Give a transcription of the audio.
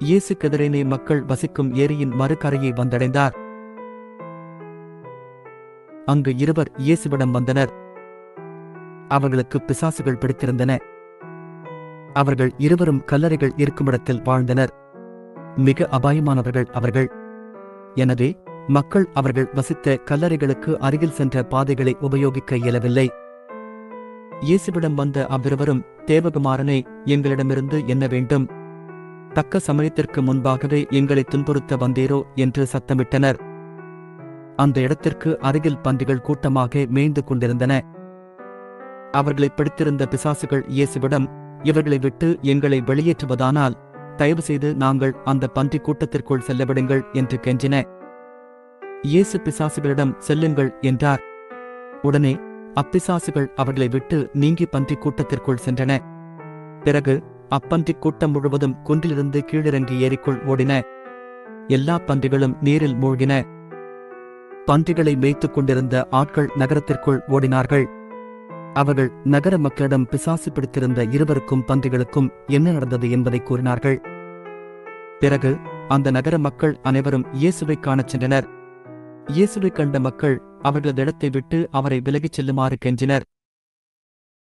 இயேசு கெதரேனே மக்கள் வசிக்கும் ஏரியின் மறுகரையை வந்தடைந்தார் அங்கு இருவர் இயேசுவிடம் வந்தனர் அவர்களுக்கு பிசாசுகள் பிடித்திருந்தன அவர்கள் இருவரும் கல்லறைகள் இருக்குமிடத்தில் வாழ்ந்தனர் மிக அபாயமானவர்கள் அவர்கள் எனவே மக்கள் அவர்கள் வசித்த கல்லறைகளுக்கு அருகில் சென்ற பாதைகளை உபயோகிக்க இயலவில்லை இயேசுவிடம் வந்த அவ்விருவரும் தேவகுமாரனே எங்களிடமிருந்து என்ன வேண்டும் தக்க சமயத்திற்கு முன்பாகவே எங்களை துன்புறுத்த வந்தீரோ என்று சத்தமிட்டனர் அந்த இடத்திற்கு அருகில் பன்றிகள் கூட்டமாக மேய்ந்து கொண்டிருந்தன அவர்களை பிடித்திருந்த பிசாசுகள் இயேசுவிடம் இவர்களை விட்டு எங்களை வெளியேற்றுவதானால் தயவு செய்து நாங்கள் அந்த பன்றி கூட்டத்திற்குள் செல்லவிடுங்கள் என்று கெஞ்சின இயேசு பிசாசுகளிடம் செல்லுங்கள் என்றார் உடனே அப்பிசாசுகள் அவர்களை விட்டு நீங்கி பன்றி கூட்டத்திற்குள் சென்றன பிறகு அப்பன்றி கூட்டம் முழுவதும் குன்றிலிருந்து கீழிறங்கி ஏரிக்குள் ஓடின எல்லா பன்றிகளும் நீரில் மூழ்கின பன்றிகளை மேய்த்துக் கொண்டிருந்த ஆட்கள் நகரத்திற்குள் ஓடினார்கள் அவர்கள் நகர மக்களிடம் பிசாசு பிடித்திருந்த இருவருக்கும் பன்றிகளுக்கும் என்ன நடந்தது என்பதை கூறினார்கள் பிறகு அந்த நகர மக்கள் அனைவரும் இயேசுவைக் காணச் சென்றனர் இயேசுவைக் கண்ட மக்கள் அவர்களது இடத்தை விட்டு அவரை விலகிச் செல்லுமாறு கெஞ்சினர்